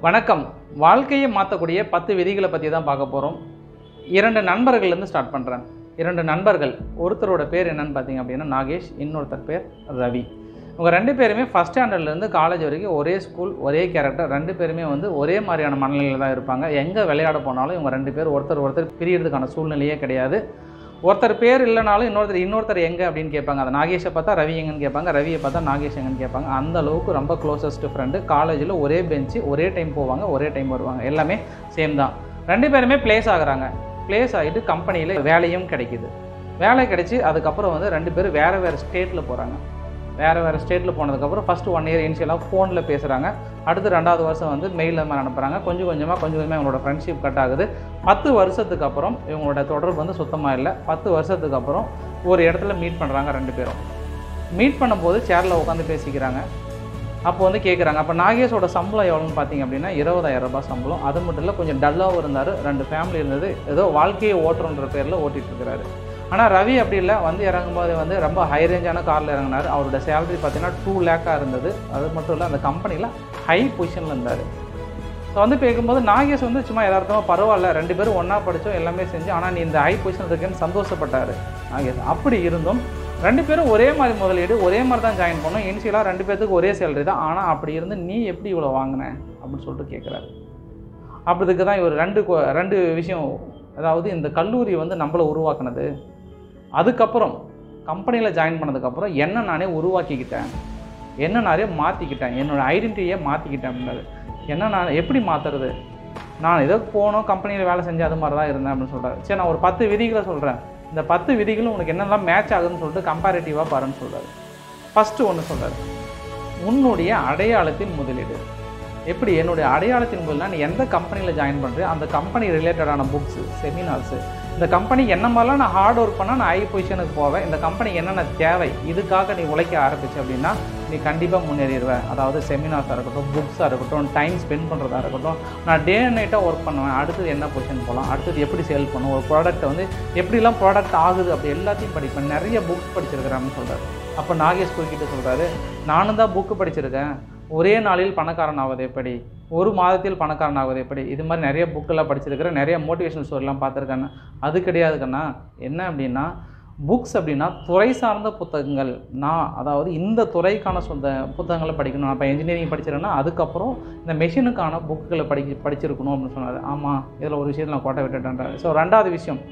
வணக்கம் வாழ்க்கையை மாற்றக்கூடிய பத்து விதிகளை பற்றி தான் பார்க்க போகிறோம் இரண்டு நண்பர்கள்லேருந்து ஸ்டார்ட் பண்ணுறேன் இரண்டு நண்பர்கள் ஒருத்தரோட பேர் என்னன்னு பார்த்தீங்க அப்படின்னா நாகேஷ் இன்னொருத்தர் பேர் ரவி இவங்க ரெண்டு பேருமே ஃபஸ்ட் ஸ்டாண்டர்ட்லேருந்து காலேஜ் வரைக்கும் ஒரே ஸ்கூல் ஒரே கேரக்டர் ரெண்டு பேருமே வந்து ஒரே மாதிரியான மனநிலையில் தான் இருப்பாங்க எங்கே விளையாட போனாலும் இவங்க ரெண்டு பேர் ஒருத்தர் ஒருத்தர் பிரியறதுக்கான சூழ்நிலையே கிடையாது ஒருத்தர் பேர் இல்லைனாலும் இன்னொருத்தர் இன்னொருத்தர் எங்கே அப்படின்னு கேட்பாங்க அந்த நாகேஷை பார்த்தா ரவி எங்கன்னு கேட்பாங்க ரவியை பார்த்தா நாகேஷ் எங்கன்னு கேட்பாங்க அந்த அளவுக்கு ரொம்ப க்ளோசஸ்ட் ஃப்ரெண்டு காலேஜில் ஒரே பெஞ்சு ஒரே டைம் போவாங்க ஒரே டைம் வருவாங்க எல்லாமே சேம் தான் ரெண்டு பேருமே ப்ளேஸ் ஆகுறாங்க ப்ளேஸ் ஆகிட்டு கம்பெனியில் வேலையும் கிடைக்குது வேலை கிடைச்சி அதுக்கப்புறம் வந்து ரெண்டு பேரும் வேறு வேறு ஸ்டேட்டில் போகிறாங்க வேறு வேறு ஸ்டேட்டில் போனதுக்கப்புறம் ஃபஸ்ட்டு ஒன் இயர் இனிஷியலாக ஃபோனில் பேசுகிறாங்க அடுத்து ரெண்டாவது வருஷம் வந்து மெயிலில் மாதிரி அனுப்புகிறாங்க கொஞ்சம் கொஞ்சமாக கொஞ்சம் கொஞ்சமாக இவங்களோட ஃப்ரெண்ட்ஷிப் கட் ஆகுது பத்து வருஷத்துக்கு அப்புறம் இவங்களோட தொடர்பு வந்து சுத்தமாக இல்லை பத்து வருஷத்துக்கு அப்புறம் ஒரு இடத்துல மீட் பண்ணுறாங்க ரெண்டு பேரும் மீட் பண்ணும்போது சேரில் உட்காந்து பேசிக்கிறாங்க அப்போ வந்து கேட்குறாங்க அப்போ நாகேஷோட சம்பளம் எவ்வளோன்னு பார்த்தீங்க அப்படின்னா இருபதாயிரம் ரூபாய் சம்பளம் அது மட்டும் இல்லை கொஞ்சம் டல்லாகவும் இருந்தார் ரெண்டு ஃபேமிலி இருந்தது ஏதோ வாழ்க்கையை ஓட்டுறன்ற பேரில் ஓட்டிகிட்டு இருக்கிறாரு ஆனால் ரவி அப்படி இல்லை வந்து இறங்கும்போது வந்து ரொம்ப ஹை ரேஞ்சான காரில் இறங்கினார் அவரோட சேலரி பார்த்தீங்கன்னா டூ லேக்காக இருந்தது அது மட்டும் இல்லை அந்த கம்பெனியில் ஹை பொசிஷனில் இருந்தார் ஸோ வந்து கேட்கும்போது நாகேஷ் வந்து சும்மா யதார்த்தமாக பரவாயில்ல ரெண்டு பேரும் ஒன்றா படித்தோம் எல்லாமே செஞ்சு ஆனால் நீ இந்த ஹை பொசிஷன் இருக்கேன்னு சந்தோஷப்பட்டார் நாகேஷ் அப்படி இருந்தும் ரெண்டு பேரும் ஒரே மாதிரி முதலீடு ஒரே மாதிரி தான் ஜாயின் பண்ணோம் இனிஷியலாக ரெண்டு பேர்த்துக்கு ஒரே சேலரி தான் ஆனால் அப்படி இருந்து நீ எப்படி இவ்வளோ வாங்கின அப்படின்னு சொல்லிட்டு கேட்குறாரு அப்படிதுக்கு தான் இவர் ரெண்டு கொ- ரெண்டு விஷயம் அதாவது இந்த கல்லூரி வந்து நம்மளை உருவாக்குனது அதுக்கப்புறம் கம்பெனியில் ஜாயின் பண்ணதுக்கப்புறம் என்ன நானே உருவாக்கிக்கிட்டேன் என்ன நானே மாற்றிக்கிட்டேன் என்னோடய ஐடென்டிட்டியை மாற்றிக்கிட்டேன் அப்படின்னாரு என்ன நான் எப்படி மாற்றுறது நான் ஏதோ போனோம் கம்பெனியில் வேலை செஞ்சு அது மாதிரி தான் இருந்தேன் அப்படின்னு சொல்கிறாரு சரி நான் ஒரு பத்து விதிகளை சொல்கிறேன் இந்த பத்து விதிகளும் உனக்கு என்னெல்லாம் மேட்ச் ஆகுதுன்னு சொல்லிட்டு கம்பேரிட்டிவாக பாருன்னு சொல்கிறாரு ஃபஸ்ட்டு ஒன்று சொல்கிறாரு உன்னுடைய அடையாளத்தின் முதலீடு எப்படி என்னுடைய அடையாளத்தின் முதல்னா நீ எந்த கம்பெனியில் ஜாயின் பண்ணுறியோ அந்த கம்பெனி ரிலேட்டடான புக்ஸு செமினார்ஸு இந்த கம்பெனி என்ன மாதிரிலாம் நான் ஹார்ட் ஒர்க் பண்ணால் நான் ஹை பொசிஷனுக்கு போவேன் இந்த கம்பெனி என்னென்ன தேவை இதுக்காக நீ உழைக்க ஆரம்பிச்சு அப்படின்னா நீ கண்டிப்பாக முன்னேறிடுவ அதாவது செமினார்ஸாக இருக்கட்டும் புக்ஸாக இருக்கட்டும் டைம் ஸ்பெண்ட் பண்ணுறதா இருக்கட்டும் நான் டே அண்ட் நைட்டாக ஒர்க் பண்ணுவேன் அடுத்தது என்ன பொசிஷன் போகலாம் அடுத்தது எப்படி சேல் பண்ணும் ஒரு ப்ராடக்ட்டை வந்து எப்படிலாம் ப்ராடக்ட் ஆகுது அப்படி எல்லாத்தையும் படிப்பேன் நிறைய புக்ஸ் படிச்சிருக்கிறேன்னு சொல்கிறாரு அப்போ நாகேஷ் குறுக்கிட்டு சொல்கிறாரு நானும் தான் புக்கு படிச்சிருக்கேன் ஒரே நாளில் பணக்காரன் ஆவது எப்படி ஒரு மாதத்தில் பணக்காரன் ஆவது எப்படி இது மாதிரி நிறைய புக்கெல்லாம் படிச்சிருக்கிறேன் நிறைய மோட்டிவேஷனல் ஸ்டோரிலாம் பார்த்துருக்கேன் அது கிடையாது கண்ணா என்ன அப்படின்னா புக்ஸ் அப்படின்னா துறை சார்ந்த புத்தகங்கள் நான் அதாவது இந்த துறைக்கான சொந்த புத்தகங்களை படிக்கணும் நான் இப்போ இன்ஜினியரிங் படிச்சிருக்கேன்னா அதுக்கப்புறம் இந்த மெஷினுக்கான புக்குகளை படிக்க படிச்சிருக்கணும் அப்படின்னு சொன்னார் ஆமாம் இதில் ஒரு விஷயத்தில் நான் கோட்டை விட்டுட்டேன்றாரு ஸோ ரெண்டாவது விஷயம்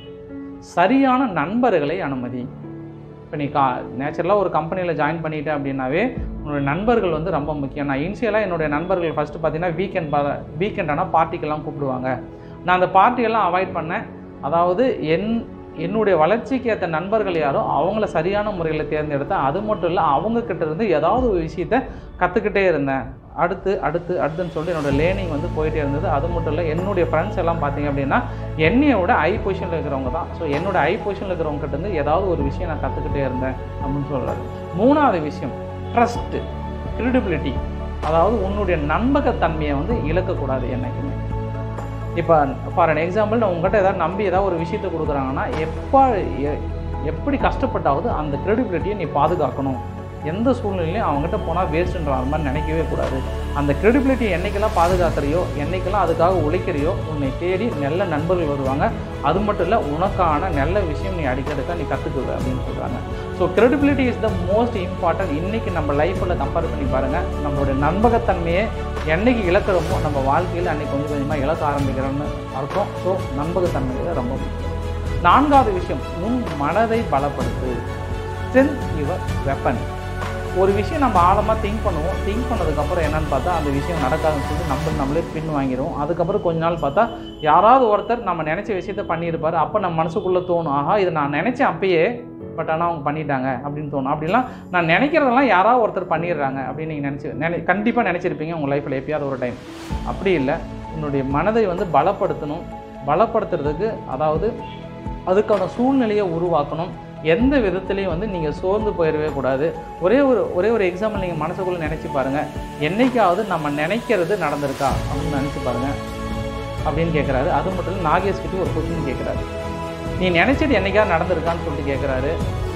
சரியான நண்பர்களை அனுமதி இப்போ நீ கா நேச்சுரலாக ஒரு கம்பெனியில் ஜாயின் பண்ணிட்டேன் அப்படின்னாவே உன்னோட நண்பர்கள் வந்து ரொம்ப முக்கியம் நான் இனிஷியலாக என்னுடைய நண்பர்கள் ஃபஸ்ட்டு பார்த்தீங்கன்னா வீக்கெண்ட் பா வீக்கெண்ட் ஆனால் பார்ட்டிக்கெல்லாம் கூப்பிடுவாங்க நான் அந்த பார்ட்டியெல்லாம் அவாய்ட் பண்ணேன் அதாவது என் என்னுடைய வளர்ச்சிக்கு ஏற்ற நண்பர்கள் யாரோ அவங்கள சரியான முறையில் தேர்ந்தெடுத்தேன் அது மட்டும் இல்லை அவங்கக்கிட்ட இருந்து ஏதாவது ஒரு விஷயத்த கற்றுக்கிட்டே இருந்தேன் அடுத்து அடுத்து அடுத்துன்னு சொல்லிட்டு என்னோட லேர்னிங் வந்து போயிட்டே இருந்தது அது மட்டும் இல்லை என்னுடைய ஃப்ரெண்ட்ஸ் எல்லாம் பார்த்தீங்க அப்படின்னா என்னையோட ஐ பொசிஷனில் இருக்கிறவங்க தான் ஸோ என்னோட ஐ பொசிஷனில் இருக்கிறவங்க கிட்ட இருந்து ஏதாவது ஒரு விஷயம் நான் கற்றுக்கிட்டே இருந்தேன் அப்படின்னு சொல்கிறாரு மூணாவது விஷயம் ட்ரஸ்ட்டு கிரெடிபிலிட்டி அதாவது உன்னுடைய நம்பகத்தன்மையை வந்து இழக்கக்கூடாது என்னைக்குமே இப்போ ஃபார் அன் எக்ஸாம்பிள் நான் உங்கள்கிட்ட ஏதாவது நம்பி ஏதாவது ஒரு விஷயத்தை கொடுக்குறாங்கன்னா எப்போ எ- எப்படி கஷ்டப்பட்டாவது அந்த கிரெடிபிலிட்டியை நீ பாதுகாக்கணும் எந்த சூழ்நிலையிலையும் அவங்ககிட்ட போனால் வேஸ்ட்டுன்ற அது மாதிரி நினைக்கவே கூடாது அந்த கிரெடிபிலிட்டி என்னைக்கெல்லாம் பாதுகாக்கிறியோ என்னைக்கெல்லாம் அதுக்காக உழைக்கிறியோ உன்னை தேடி நல்ல நண்பர்கள் வருவாங்க அது மட்டும் இல்லை உனக்கான நல்ல விஷயம் நீ அடிக்கடிக்க நீ கற்றுக்குவ அப்படின்னு சொல்கிறாங்க so credibility is the most important இன்றைக்கி நம்ம லைஃப்பில் கம்பேர் பண்ணி பாருங்கள் நம்மளுடைய நம்பகத்தன்மையை என்னைக்கு இழக்கிறோமோ நம்ம வாழ்க்கையில் அன்னைக்கு கொஞ்சம் கொஞ்சமாக இழக்க ஆரம்பிக்கிறோம்னு அர்த்தம் ஸோ நம்பகத்தன்மை தான் ரொம்ப முக்கியம் நான்காவது விஷயம் உன் மனதை பலப்படுத்து ஸ்ட்ரென்த் யுவர் வெப்பன் ஒரு விஷயம் நம்ம ஆழமாக திங்க் பண்ணுவோம் திங்க் பண்ணதுக்கப்புறம் என்னன்னு பார்த்தா அந்த விஷயம் நடக்காதுன்னு சொல்லிட்டு நம்ம நம்மளே பின் வாங்கிடுவோம் அதுக்கப்புறம் கொஞ்ச நாள் பார்த்தா யாராவது ஒருத்தர் நம்ம நினச்ச விஷயத்த பண்ணியிருப்பார் அப்போ நம்ம மனசுக்குள்ளே தோணும் ஆஹா இதை நான் நினச்சேன் அப்பயே பட் ஆனால் அவங்க பண்ணிட்டாங்க அப்படின்னு தோணும் அப்படிலாம் நான் நினைக்கிறதெல்லாம் யாராவது ஒருத்தர் பண்ணிடுறாங்க அப்படின்னு நீங்கள் நினச்சி நினை கண்டிப்பாக நினச்சிருப்பீங்க உங்கள் லைஃப்பில் எப்பயாவது ஒரு டைம் அப்படி இல்லை உன்னுடைய மனதை வந்து பலப்படுத்தணும் பலப்படுத்துறதுக்கு அதாவது அதுக்கான சூழ்நிலையை உருவாக்கணும் எந்த விதத்துலையும் வந்து நீங்கள் சோர்ந்து போயிடவே கூடாது ஒரே ஒரு ஒரே ஒரு எக்ஸாம்பிள் நீங்கள் மனசுக்குள்ளே நினச்சி பாருங்கள் என்னைக்காவது நம்ம நினைக்கிறது நடந்திருக்கா அப்படின்னு நினச்சி பாருங்கள் அப்படின்னு கேட்குறாரு அது மட்டும் இல்லை நாகேஷ் கிட்ட ஒரு கொஸ்டின் கேட்குறாரு நீ நினச்சது என்னைக்காவது நடந்திருக்கான்னு சொல்லிட்டு கேட்குறாரு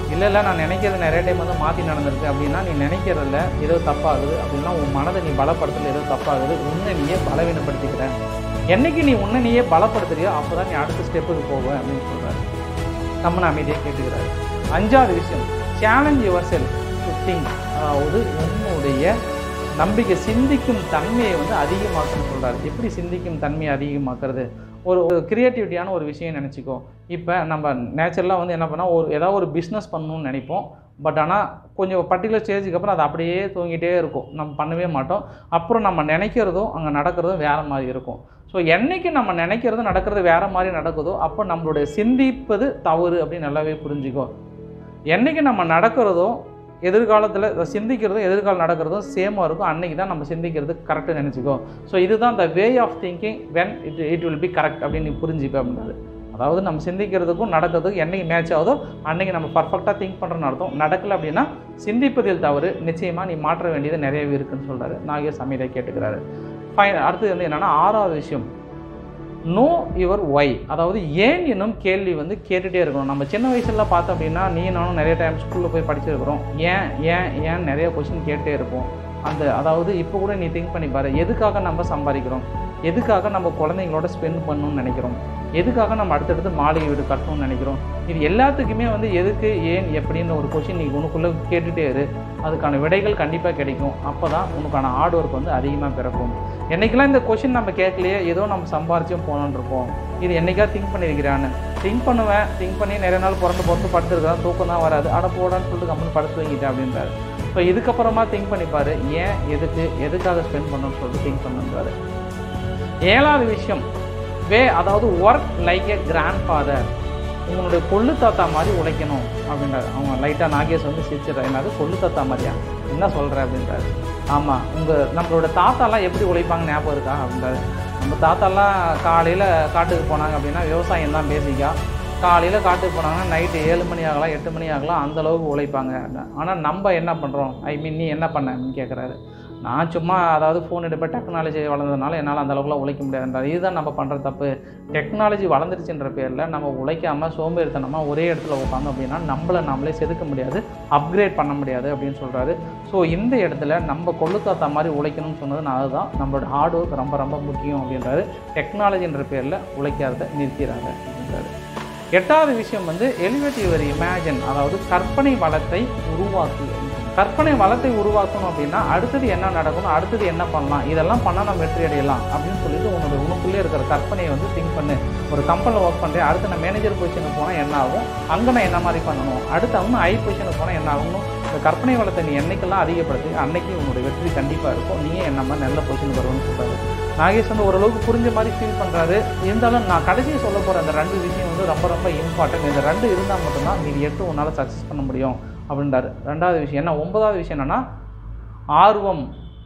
இல்லை இல்லை நான் நினைக்கிறது நிறைய டைம் வந்து மாற்றி நடந்திருக்கு அப்படின்னா நீ நினைக்கிறதுல ஏதோ தப்பாகுது அப்படின்னா உன் மனதை நீ பலப்படுத்துறது ஏதோ தப்பாகுது உன்னை நீயே பலவீனப்படுத்திக்கிற என்னைக்கு நீ உன்னை நீயே பலப்படுத்துறியோ அப்போ தான் நீ அடுத்த ஸ்டெப்புக்கு போவ அப்படின்னு சொல்கிறாரு நம்ம அமைதியாக கேட்டுக்கிறாரு அஞ்சாவது விஷயம் சேலஞ்ச் யுவர் செல் திங்க் அதாவது உன்னுடைய நம்பிக்கை சிந்திக்கும் தன்மையை வந்து அதிகமாக்கணும்னு சொல்கிறாரு எப்படி சிந்திக்கும் தன்மையை அதிகமாக்குறது ஒரு ஒரு கிரியேட்டிவிட்டியான ஒரு விஷயம் நினச்சிக்கோ இப்போ நம்ம நேச்சுரலாக வந்து என்ன பண்ணால் ஒரு ஏதாவது ஒரு பிஸ்னஸ் பண்ணணும்னு நினைப்போம் பட் ஆனால் கொஞ்சம் பர்டிகுலர் ஸ்டேஜுக்கு அப்புறம் அது அப்படியே தூங்கிட்டே இருக்கும் நம்ம பண்ணவே மாட்டோம் அப்புறம் நம்ம நினைக்கிறதும் அங்கே நடக்கிறதும் வேறு மாதிரி இருக்கும் ஸோ என்னைக்கு நம்ம நினைக்கிறது நடக்கிறது வேறு மாதிரி நடக்குதோ அப்போ நம்மளுடைய சிந்திப்பது தவறு அப்படின்னு நல்லாவே புரிஞ்சுக்கோ என்னைக்கு நம்ம நடக்கிறதோ எதிர்காலத்தில் சிந்திக்கிறதும் எதிர்காலம் நடக்கிறதும் சேமாக இருக்கும் அன்னைக்கு தான் நம்ம சிந்திக்கிறது கரெக்டாக நினச்சிக்கோ ஸோ இதுதான் the way of thinking when it it will be correct அப்படின்னு நீ புரிஞ்சுப்ப அப்படின்னாரு அதாவது நம்ம சிந்திக்கிறதுக்கும் நடக்கிறதுக்கும் என்னைக்கு மேட்ச் ஆகுதோ அன்னைக்கு நம்ம பர்ஃபெக்டாக திங்க் பண்ணுறோன்னு அர்த்தம் நடக்கலை அப்படின்னா சிந்திப்பதில் தவறு நிச்சயமாக நீ மாற்ற வேண்டியது நிறையவே இருக்குன்னு சொல்கிறாரு நாகேஷ் அமைதியாக கேட்டுக்கிறாரு ஃபைன் அடுத்தது வந்து என்னென்னா ஆறாவது விஷயம் நோ யுவர் ஒய் அதாவது ஏன் என்னும் கேள்வி வந்து கேட்டுகிட்டே இருக்கணும் நம்ம சின்ன வயசுல பார்த்தோம் அப்படின்னா நீ நானும் நிறைய டைம் ஸ்கூலில் போய் படிச்சிருக்கிறோம் ஏன் ஏன் ஏன் நிறைய கொஷின் கேட்டே இருப்போம் அந்த அதாவது இப்போ கூட நீ திங்க் பண்ணி பாரு எதுக்காக நம்ம சம்பாதிக்கிறோம் எதுக்காக நம்ம குழந்தைங்களோட ஸ்பெண்ட் பண்ணணும்னு நினைக்கிறோம் எதுக்காக நம்ம அடுத்தடுத்து மாளிகை வீடு கட்டணும்னு நினைக்கிறோம் இது எல்லாத்துக்குமே வந்து எதுக்கு ஏன் எப்படின்னு ஒரு கொஷின் நீ உனக்குள்ளே கேட்டுகிட்டே இரு அதுக்கான விடைகள் கண்டிப்பாக கிடைக்கும் அப்போ தான் உனக்கான ஹார்ட் ஒர்க் வந்து அதிகமாக பிறக்கும் என்றைக்கெல்லாம் இந்த கொஷின் நம்ம கேட்கலையே ஏதோ நம்ம சம்பாரிச்சும் போகணுன்னு இருப்போம் இது என்னைக்கா திங்க் பண்ணியிருக்கிறான்னு திங்க் பண்ணுவேன் திங்க் பண்ணி நிறைய நாள் பிறந்து பொறுத்து படுத்துருக்கிறேன் தூக்கம் தான் வராது அட போடான்னு சொல்லிட்டு கம்பெனி படுத்து வைக்கிட்டேன் அப்படின்றாரு ஸோ இதுக்கப்புறமா திங்க் பண்ணிப்பாரு ஏன் எதுக்கு எதுக்காக ஸ்பெண்ட் பண்ணணும்னு சொல்லிட்டு திங்க் பண்ணுன்றாரு ஏழாவது விஷயம் வே அதாவது work like a grandfather உங்களுடைய கொள்ளு தாத்தா மாதிரி உழைக்கணும் அப்படின்றாரு அவங்க லைட்டாக நாகேஷ் வந்து சிரிச்சிடுறாரு என்னது கொள்ளு தாத்தா மாதிரியா என்ன சொல்கிற அப்படின்றாரு ஆமாம் உங்கள் நம்மளோட தாத்தாலாம் எப்படி உழைப்பாங்க ஞாபகம் இருக்கா அப்படின்றாரு நம்ம தாத்தாலாம் காலையில் காட்டுக்கு போனாங்க அப்படின்னா விவசாயம் தான் பேசிக்காக காலையில் காட்டுக்கு போனாங்கன்னா நைட்டு ஏழு மணி ஆகலாம் எட்டு மணி ஆகலாம் அந்த அளவுக்கு உழைப்பாங்க ஆனால் நம்ம என்ன பண்ணுறோம் ஐ மீன் நீ என்ன பண்ண அப்படின்னு கேட்குறாரு நான் சும்மா அதாவது ஃபோன் எடுப்பேன் டெக்னாலஜி வளர்ந்ததுனால என்னால் அந்த அளவுக்குலாம் உழைக்க முடியாதுன்றார் இதுதான் நம்ம பண்ணுற தப்பு டெக்னாலஜி வளர்ந்துருச்சுன்ற பேரில் நம்ம உழைக்காமல் சோம்பேறித்தனமாக ஒரே இடத்துல உட்காந்தோம் அப்படின்னா நம்மளை நம்மளே செதுக்க முடியாது அப்கிரேட் பண்ண முடியாது அப்படின்னு சொல்கிறாரு ஸோ இந்த இடத்துல நம்ம கொள்ளுத்தாத்தா மாதிரி உழைக்கணும்னு சொன்னது நான் அதுதான் நம்மளோட ஹார்ட் ஒர்க் ரொம்ப ரொம்ப முக்கியம் அப்படின்றாரு டெக்னாலஜின்ற பேரில் உழைக்காத நிறுத்திடுறாங்க அப்படின்றாரு எட்டாவது விஷயம் வந்து எலிவேட் யுவர் இமேஜின் அதாவது கற்பனை வளத்தை உருவாக்கு கற்பனை வளத்தை உருவாக்கணும் அப்படின்னா அடுத்தது என்ன நடக்கணும் அடுத்தது என்ன பண்ணலாம் இதெல்லாம் பண்ணால் நம்ம வெற்றி அடையலாம் அப்படின்னு சொல்லிட்டு உன்னோட உனக்குள்ளே இருக்கிற கற்பனையை வந்து திங்க் பண்ணு ஒரு கம்பெனியில் ஒர்க் பண்ணுறேன் அடுத்து நான் மேனேஜர் பொசிஷனுக்கு போனால் என்ன ஆகும் அங்கே நான் என்ன மாதிரி பண்ணணும் அடுத்து இன்னும் ஐ பொசிஷனுக்கு போனால் என்ன ஆகணும் இந்த கற்பனை வளத்தை நீ என்னைக்கெல்லாம் அதிகப்படுத்தி அன்னைக்கு உன்னுடைய வெற்றி கண்டிப்பாக இருக்கும் நீயே என்ன மாதிரி நல்ல பொசிஷனுக்கு வருவேன்னு சொல்கிறாரு நாகேஷ் வந்து ஓரளவுக்கு புரிஞ்ச மாதிரி ஃபீல் பண்ணுறாரு இருந்தாலும் நான் கடைசியாக சொல்ல போகிற அந்த ரெண்டு விஷயம் வந்து ரொம்ப ரொம்ப இம்பார்ட்டன்ட் இந்த ரெண்டு இருந்தால் மட்டும்தான் நீ எட்டு உன்னால் சக்ஸஸ் பண்ண முடியும் அப்படின்றாரு ரெண்டாவது விஷயம் என்ன ஒன்பதாவது விஷயம் என்னென்னா ஆர்வம்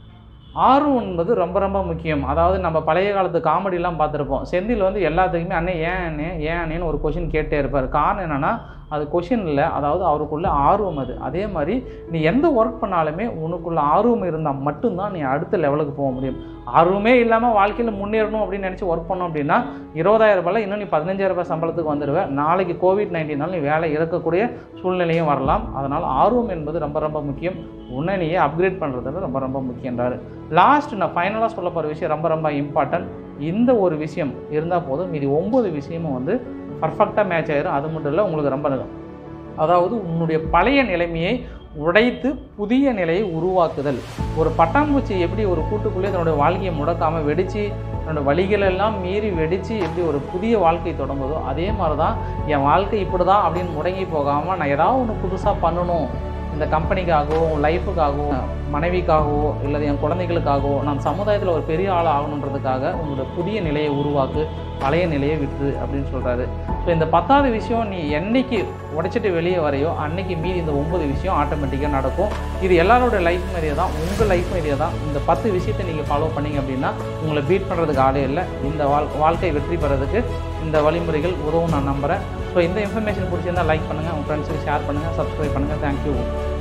ஆர்வம் என்பது ரொம்ப ரொம்ப முக்கியம் அதாவது நம்ம பழைய காலத்து காமெடிலாம் பார்த்துருப்போம் செந்தில் வந்து எல்லாத்துக்குமே அண்ணே ஏன் அண்ணே ஏன் அண்ணேன்னு ஒரு கொஷின் கேட்டே இருப்பார் காரணம் என்னென்னா அது கொஷின் இல்லை அதாவது அவருக்குள்ள ஆர்வம் அது அதே மாதிரி நீ எந்த ஒர்க் பண்ணாலுமே உனக்குள்ள ஆர்வம் இருந்தால் மட்டும்தான் நீ அடுத்த லெவலுக்கு போக முடியும் ஆர்வமே இல்லாமல் வாழ்க்கையில் முன்னேறணும் அப்படின்னு நினச்சி ஒர்க் பண்ணோம் அப்படின்னா இருபதாயிரம் ரூபாயில் இன்னும் நீ பதினஞ்சாயிரம் ரூபாய் சம்பளத்துக்கு வந்துடுவேன் நாளைக்கு கோவிட் நைன்டீனால் நீ வேலை இறக்கக்கூடிய சூழ்நிலையும் வரலாம் அதனால் ஆர்வம் என்பது ரொம்ப ரொம்ப முக்கியம் உன்னை நீயே அப்கிரேட் பண்ணுறது ரொம்ப ரொம்ப முக்கியன்றாரு லாஸ்ட் நான் ஃபைனலாக சொல்ல போகிற விஷயம் ரொம்ப ரொம்ப இம்பார்ட்டன்ட் இந்த ஒரு விஷயம் இருந்தால் போதும் மீதி ஒம்பது விஷயமும் வந்து பர்ஃபெக்டாக மேட்ச் ஆயிரும் அது மட்டும் இல்லை உங்களுக்கு ரொம்ப நல்லது. அதாவது உன்னுடைய பழைய நிலைமையை உடைத்து புதிய நிலையை உருவாக்குதல் ஒரு பட்டாம்பூச்சி எப்படி ஒரு கூட்டுக்குள்ளே தன்னுடைய வாழ்க்கையை முடக்காமல் வெடித்து தன்னோட வழிகளெல்லாம் மீறி வெடித்து எப்படி ஒரு புதிய வாழ்க்கை தொடங்குதோ அதே மாதிரி தான் என் வாழ்க்கை இப்படி தான் அப்படின்னு முடங்கி போகாமல் நான் ஏதாவது ஒன்று புதுசாக பண்ணணும் இந்த கம்பெனிக்காகவோ உன் லைஃபுக்காகவோ மனைவிக்காகவோ இல்லை என் குழந்தைகளுக்காகவோ நான் சமுதாயத்தில் ஒரு பெரிய ஆள் ஆகணுன்றதுக்காக உன்னோட புதிய நிலையை உருவாக்கு பழைய நிலையை விட்டுரு அப்படின்னு சொல்கிறாரு ஸோ இந்த பத்தாவது விஷயம் நீ என்னைக்கு உடைச்சிட்டு வெளியே வரையோ அன்னைக்கு மீதி இந்த ஒன்பது விஷயம் ஆட்டோமேட்டிக்காக நடக்கும் இது எல்லாரோட லைஃப் மாதிரியே தான் உங்கள் லைஃப் மாதிரியே தான் இந்த பத்து விஷயத்தை நீங்கள் ஃபாலோ பண்ணீங்க அப்படின்னா உங்களை பீட் பண்ணுறதுக்கு ஆளே இல்லை இந்த வாழ் வாழ்க்கை வெற்றி பெறதுக்கு இந்த வழிமுறைகள் உதவும் நான் நம்புகிறேன் ஸோ இந்த இன்ஃபர்மேஷன் பிடிச்சிருந்தா லைக் பண்ணுங்கள் உங்கள் ஃப்ரெண்ட்ஸுக்கு ஷேர் பண்ணுங்கள் சப்ஸ்கிரைப் பண்ணுங்கள் தேங்க்யூ